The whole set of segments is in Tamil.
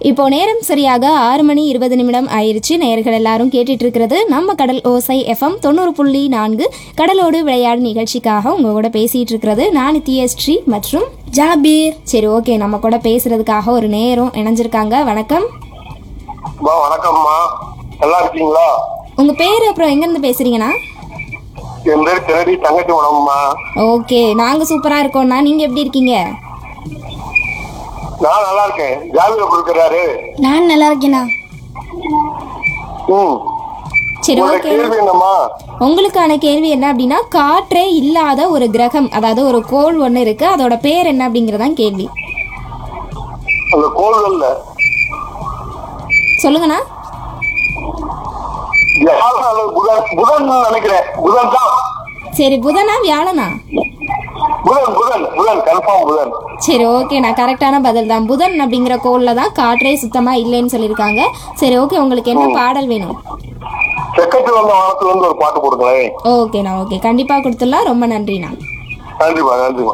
இப்போ நேரம் சரியாக ஆறு மணி இருபது நிமிடம் ஆயிருச்சு நேயர்கள் எல்லாரும் கேட்டுட்டு இருக்கிறது நம்ம கடல் ஓசை எஃப்எம் தொண்ணூறு புள்ளி நான்கு கடலோடு விளையாடு நிகழ்ச்சிக்காக உங்க கூட பேசிட்டு இருக்கிறது நான் நித்யஸ்ரீ மற்றும் ஜாபீர் சரி ஓகே நம்ம கூட பேசுறதுக்காக ஒரு நேரம் இணைஞ்சிருக்காங்க வணக்கம் அம்மா வணக்கம்மா நல்லா இருக்கீங்களா உங்க பேர் அப்புறம் எங்க இருந்து பேசுறீங்கண்ணா என் பேர் திரடி தங்கச்சி உடம்புமா ஓகே நாங்க சூப்பரா இருக்கோம்ண்ணா நீங்க எப்படி இருக்கீங்க நான் நல்லா இருக்கேன் ஜாமீன் கொடுக்குறாரு நான் நல்லா இருக்கேனா ம் சரி உங்களோட ஓகே கேள்வி என்னம்மா உங்களுக்கான கேள்வி என்ன அப்படின்னா காற்றே இல்லாத ஒரு கிரகம் அதாவது ஒரு கோள் ஒன்று இருக்கு அதோட பேர் என்ன அப்படிங்கறதான் கேள்வி அந்த கோள்கள்ல சொல்லுங்கண்ணா வியாழன் அல்லது புதன் புதன் நினைக்கிறேன் புதன் தான் சரி புதனா வியாழனா புதன் புதன் புதன் கன்ஃபார்ம் புதன் சரி ஓகே நான் கரெக்டான பதில் தான் புதன் அப்படிங்கிற கோளில் தான் காற்றே சுத்தமா இல்லைன்னு சொல்லியிருக்காங்க சரி ஓகே உங்களுக்கு என்ன பாடல் வேணும் செக்கத்து வந்த வானத்துல இருந்து ஒரு பாட்டு கொடுங்களேன் ஓகேண்ணா ஓகே கண்டிப்பா கொடுத்துடலாம் ரொம்ப நன்றிண்ணா நன்றிம்மா நன்றிம்மா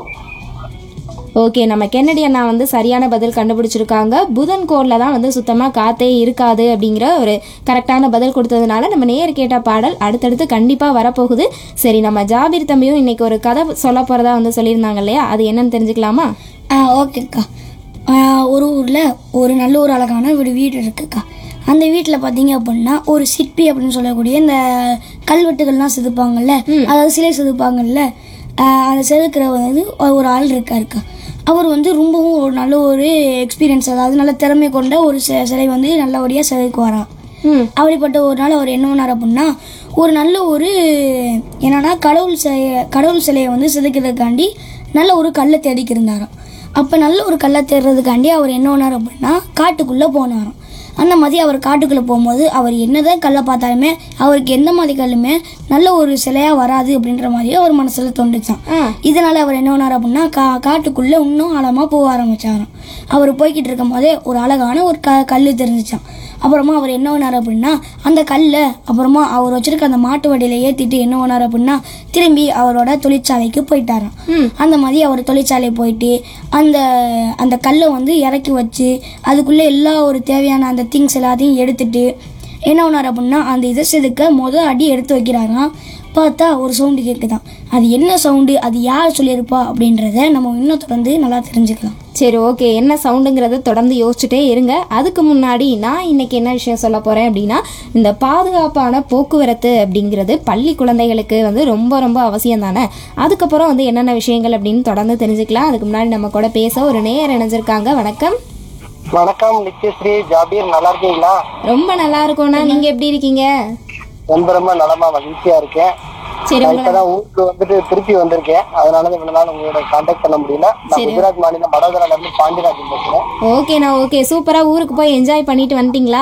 ஓகே நம்ம கென்னடி அண்ணா வந்து சரியான பதில் கண்டுபிடிச்சிருக்காங்க புதன் கோளில் தான் வந்து சுத்தமாக காத்தே இருக்காது அப்படிங்கிற ஒரு கரெக்டான பதில் கொடுத்ததுனால நம்ம நேர் கேட்ட பாடல் அடுத்தடுத்து கண்டிப்பாக வரப்போகுது சரி நம்ம ஜாபீர் தம்பியும் இன்னைக்கு ஒரு கதை சொல்ல போகிறதா வந்து சொல்லியிருந்தாங்க இல்லையா அது என்னன்னு தெரிஞ்சுக்கலாமா ஆ ஓகேக்கா ஆ, ஒரு ஊரில் ஒரு நல்ல ஒரு அழகான ஒரு வீடு இருக்குக்கா அந்த வீட்டில் பார்த்தீங்க அப்படின்னா ஒரு சிற்பி அப்படின்னு சொல்லக்கூடிய இந்த கல்வெட்டுகள்லாம் செதுப்பாங்கல்ல அதாவது சிலை செதுப்பாங்கல்ல ஆ, அதை செதுக்கிற வந்து ஒரு ஆள் இருக்காருக்கா அவர் வந்து ரொம்பவும் ஒரு நல்ல ஒரு எக்ஸ்பீரியன்ஸ் அதாவது நல்ல திறமை கொண்ட ஒரு சி- சிலை வந்து நல்லபடியாக செதுக்குவாராம் ம் அப்படிப்பட்ட ஒரு நாள் அவர் என்ன பண்ணார் அப்படின்னா ஒரு நல்ல ஒரு என்னன்னா கடவுள் சிலைய கடவுள் சிலையை வந்து செதுக்கிறதுக்காண்டி நல்ல ஒரு கல்லை தேடிக்கு இருந்தாராம் அப்போ நல்ல ஒரு கல்லை தேடுறதுக்காண்டி அவர் என்ன பண்ணார் அப்படின்னா காட்டுக்குள்ளே போனாராம் அந்த மாதிரி அவர் காட்டுக்குள்ளே போகும்போது அவர் என்னதான் கல்லை பார்த்தாலுமே அவருக்கு எந்த மாதிரி கல்லுமே நல்ல ஒரு சிலையாக வராது அப்படின்ற மாதிரி அவர் மனசில் தோண்டுச்சான் ஆ இதனால அவர் என்ன பண்ணார் அப்படின்னா கா காட்டுக்குள்ளே இன்னும் ஆழமாக போக ஆரம்பிச்சாராம் அவர் போய்கிட்டு இருக்கும் போதே ஒரு அழகான ஒரு க கல் தெரிஞ்சிச்சான் அப்புறமா அவர் என்ன பண்ணார் அப்படின்னா அந்த கல்லை அப்புறமா அவர் வச்சிருக்க அந்த மாட்டு வண்டியில ஏற்றிட்டு என்ன பண்ணார் அப்படின்னா திரும்பி அவரோட தொழிற்சாலைக்கு போயிட்டாராம் அந்த மாதிரி அவர் தொழிற்சாலை போயிட்டு அந்த அந்த கல்லை வந்து இறக்கி வச்சு அதுக்குள்ளே எல்லா ஒரு தேவையான அந்த திங்ஸ் எல்லாத்தையும் எடுத்துட்டு என்ன பண்ணார் அப்படின்னா அந்த இதை செதுக்க மொதல் அடி எடுத்து வைக்கிறாராம் பார்த்தா ஒரு சவுண்டு கேட்குதான் அது என்ன சவுண்டு அது யார் சொல்லியிருப்பா அப்படின்றத நம்ம இன்னும் தொடர்ந்து நல்லா தெரிஞ்சுக்கலாம் சரி ஓகே என்ன சவுண்டுங்கிறத தொடர்ந்து யோசிச்சுட்டே இருங்க அதுக்கு முன்னாடி நான் இன்னைக்கு என்ன விஷயம் சொல்ல போறேன் அப்படின்னா இந்த பாதுகாப்பான போக்குவரத்து அப்படிங்கிறது பள்ளி குழந்தைகளுக்கு வந்து ரொம்ப ரொம்ப அவசியம் தானே அதுக்கப்புறம் வந்து என்னென்ன விஷயங்கள் அப்படின்னு தொடர்ந்து தெரிஞ்சுக்கலாம் அதுக்கு முன்னாடி நம்ம கூட பேச ஒரு நேர் இணைஞ்சிருக்காங்க வணக்கம் வணக்கம் நித்யஸ்ரீ ஜாபீர் நல்லா இருக்கீங்களா ரொம்ப நல்லா இருக்கோண்ணா நீங்க எப்படி இருக்கீங்க ரொம்ப ரொம்ப நலமா மகிழ்ச்சியா இருக்கேன் சரி நான் உங்களை இப்பதான் ஊருக்கு வந்துட்டு திருப்பி வந்திருக்கேன் அதனால தான் இவ்வளவு நாள் உங்களோட கான்டாக்ட் பண்ண முடியல நான் குஜராத் மாநிலம் வடோதரால இருந்து பாண்டியராஜன் பேசுறேன் ஓகேண்ணா ஓகே சூப்பரா ஊருக்கு போய் என்ஜாய் பண்ணிட்டு வந்துட்டீங்களா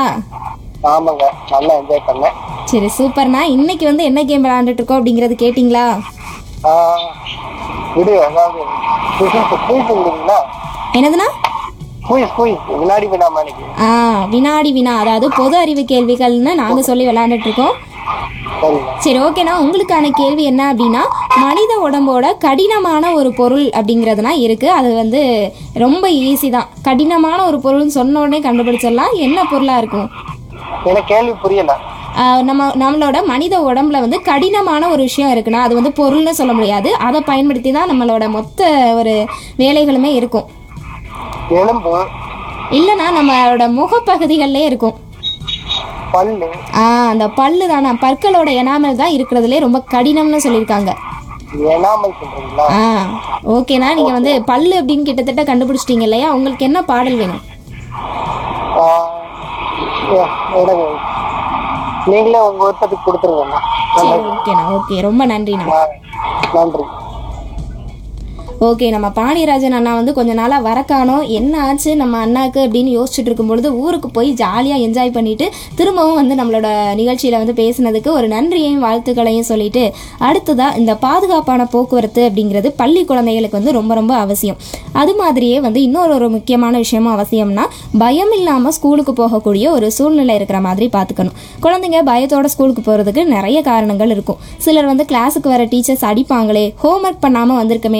ஆமாங்க நல்லா என்ஜாய் பண்ணேன் சரி சூப்பர்ண்ணா இன்னைக்கு வந்து என்ன கேம் விளையாண்டுட்டு இருக்கோம் அப்படிங்கறது கேட்டிங்களா ஆஹ் விடு அதாவது குயிஸ் இல்லைங்களா என்னதுண்ணா குயிஸ் குயிஸ் வினாடி விடாம இன்னைக்கு ஆ வினாடி வினா அதாவது பொது அறிவு கேள்விகள்னு நாங்க சொல்லி விளையாண்டுட்டு இருக்கோம் சரிங்க சரி ஓகேண்ணா உங்களுக்கான கேள்வி என்ன அப்படின்னா மனித உடம்போட கடினமான ஒரு பொருள் அப்படிங்கிறதுனா இருக்கு அது வந்து ரொம்ப ஈஸி தான் கடினமான ஒரு பொருள்னு சொன்ன உடனே கண்டுபிடிச்சிடலாம் என்ன பொருளா இருக்கும் எனக்கு கேள்வி புரியல ஆ, நம்ம நம்மளோட மனித உடம்புல வந்து கடினமான ஒரு விஷயம் இருக்குன்னா அது வந்து பொருள்னு சொல்ல முடியாது அதை பயன்படுத்தி தான் நம்மளோட மொத்த ஒரு வேலைகளுமே இருக்கும் எலும்பு இல்லைன்னா நம்மளோட முகப்பகுதிகளிலே இருக்கும் பல்லு ஆ அந்த பல்லு தானா பற்களோட எனாமல் தான் இருக்கிறதுலே ரொம்ப கடினம்னு சொல்லியிருக்காங்க எனாமல் சொல்றீங்களா ஆ ஓகேண்ணா நீங்கள் வந்து பல்லு அப்படின்னு கிட்டத்தட்ட கண்டுபிடிச்சிட்டீங்க இல்லையா உங்களுக்கு என்ன பாடல் வேணும் ஆஹ் ஏ- எனக்கு நீங்களே உங்க விருப்பத்துக்கு கொடுத்துருங்கண்ணா சரி ஓகேண்ணா ஓகே ரொம்ப நன்றிண்ணா ஆஹ் நன்றி ஓகே நம்ம பாண்டியராஜன் அண்ணா வந்து கொஞ்ச நாளாக வரக்கானோம் என்ன ஆச்சு நம்ம அண்ணாக்கு அப்படின்னு யோசிச்சுட்டு இருக்கும் பொழுது ஊருக்கு போய் ஜாலியாக என்ஜாய் பண்ணிட்டு திரும்பவும் வந்து நம்மளோட நிகழ்ச்சியில் வந்து பேசினதுக்கு ஒரு நன்றியையும் வாழ்த்துக்களையும் சொல்லிட்டு அடுத்ததா இந்த பாதுகாப்பான போக்குவரத்து அப்படிங்கிறது பள்ளி குழந்தைகளுக்கு வந்து ரொம்ப ரொம்ப அவசியம் அது மாதிரியே வந்து இன்னொரு ஒரு முக்கியமான விஷயமும் அவசியம்னா பயம் இல்லாமல் ஸ்கூலுக்கு போகக்கூடிய ஒரு சூழ்நிலை இருக்கிற மாதிரி பார்த்துக்கணும் குழந்தைங்க பயத்தோட ஸ்கூலுக்கு போகிறதுக்கு நிறைய காரணங்கள் இருக்கும் சிலர் வந்து கிளாஸுக்கு வர டீச்சர்ஸ் அடிப்பாங்களே ஹோம்ஒர்க் பண்ணாமல் வந்திருக்கமே டீச்சர்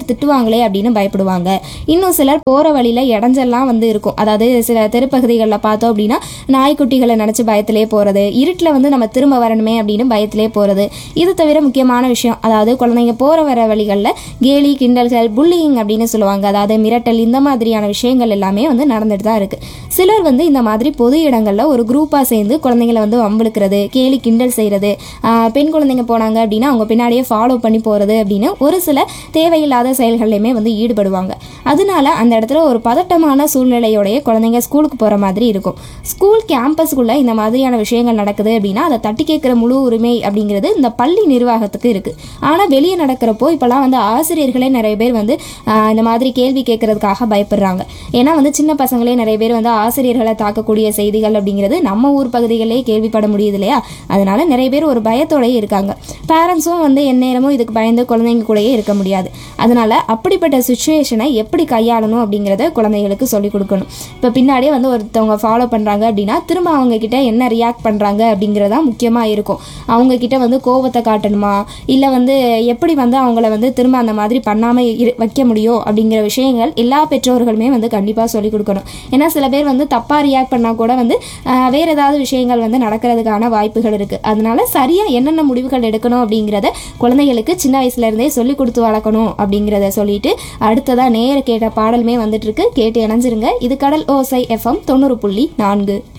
பேர் திட்டுவாங்களே அப்படின்னு பயப்படுவாங்க இன்னும் சிலர் போகிற வழியில் இடைஞ்செல்லாம் வந்து இருக்கும் அதாவது சில தெருப்பகுதிகளில் பார்த்தோம் அப்படின்னா நாய்க்குட்டிகளை நினச்சி பயத்திலே போகிறது இருட்டில் வந்து நம்ம திரும்ப வரணுமே அப்படின்னு பயத்திலே போகிறது இது தவிர முக்கியமான விஷயம் அதாவது குழந்தைங்க போகிற வர வழிகளில் கேலி கிண்டல்கள் புல்லிங் அப்படின்னு சொல்லுவாங்க அதாவது மிரட்டல் இந்த மாதிரியான விஷயங்கள் எல்லாமே வந்து நடந்துட்டு தான் இருக்குது சிலர் வந்து இந்த மாதிரி பொது இடங்களில் ஒரு குரூப்பாக சேர்ந்து குழந்தைங்களை வந்து வம்பிழுக்கிறது கேலி கிண்டல் செய்கிறது பெண் குழந்தைங்க போனாங்க அப்படின்னா அவங்க பின்னாடியே ஃபாலோ பண்ணி போகிறது அப்படின்னு ஒரு சில தேவையில்லாத செயல்கள்லையுமே வந்து ஈடுபடுவாங்க அதனால அந்த இடத்துல ஒரு பதட்டமான சூழ்நிலையோடைய குழந்தைங்க ஸ்கூலுக்கு போகிற மாதிரி இருக்கும் ஸ்கூல் கேம்பஸ்க்குள்ளே இந்த மாதிரியான விஷயங்கள் நடக்குது அப்படின்னா அதை தட்டி கேட்குற முழு உரிமை அப்படிங்கிறது இந்த பள்ளி நிர்வாகத்துக்கு இருக்குது ஆனால் வெளியே நடக்கிறப்போ இப்போலாம் வந்து ஆசிரியர்களே நிறைய பேர் வந்து ஆஹ், இந்த மாதிரி கேள்வி கேட்கறதுக்காக பயப்படுறாங்க ஏன்னா வந்து சின்ன பசங்களே நிறைய பேர் வந்து ஆசிரியர்களை தாக்கக்கூடிய செய்திகள் அப்படிங்கிறது நம்ம ஊர் பகுதிகளிலே கேள்விப்பட முடியுது இல்லையா அதனால நிறைய பேர் ஒரு பயத்தோடயே இருக்காங்க பேரண்ட்ஸும் வந்து எந்நேரமும் இதுக்கு பயந்து குழந்தைங்க கூடயே இருக்க முடியாது அதனால அப்படிப்பட்ட சுச்சுவேஷனை எப்படி கையாளணும் அப்படிங்கிறத குழந்தைகளுக்கு சொல்லிக் கொடுக்கணும் இப்போ பின்னாடியே வந்து ஒருத்தவங்க ஃபாலோ பண்ணுறாங்க அப்படின்னா திரும்ப அவங்க கிட்ட என்ன ரியாக்ட் பண்ணுறாங்க அப்படிங்கிறதா முக்கியமாக இருக்கும் அவங்க கிட்ட வந்து கோபத்தை காட்டணுமா இல்லை வந்து எப்படி வந்து அவங்கள வந்து திரும்ப அந்த மாதிரி பண்ணாமல் இரு வைக்க முடியும் அப்படிங்கிற விஷயங்கள் எல்லா பெற்றோர்களுமே வந்து கண்டிப்பாக சொல்லிக் கொடுக்கணும் ஏன்னா சில பேர் வந்து தப்பாக ரியாக்ட் பண்ணால் கூட வந்து ஆஹ், வேற ஏதாவது விஷயங்கள் வந்து நடக்கிறதுக்கான வாய்ப்புகள் இருக்குது அதனால சரியாக என்னென்ன முடிவுகள் எடுக்கணும் அப்படிங்கிறத குழந்தைகளுக்கு சின்ன வயசுல இருந்தே சொல்லி கொடுத்து வளர்க்கணும் அப்படிங்கிறத சொல்லிட்டு அடுத்ததாக நேர கேட்ட பாடலுமே வந்துட்டு இருக்கு கேட்டு இணைஞ்சிருங்க இது கடல் ஓசை எஃப்எம் தொண்ணூறு புள்ளி நான்கு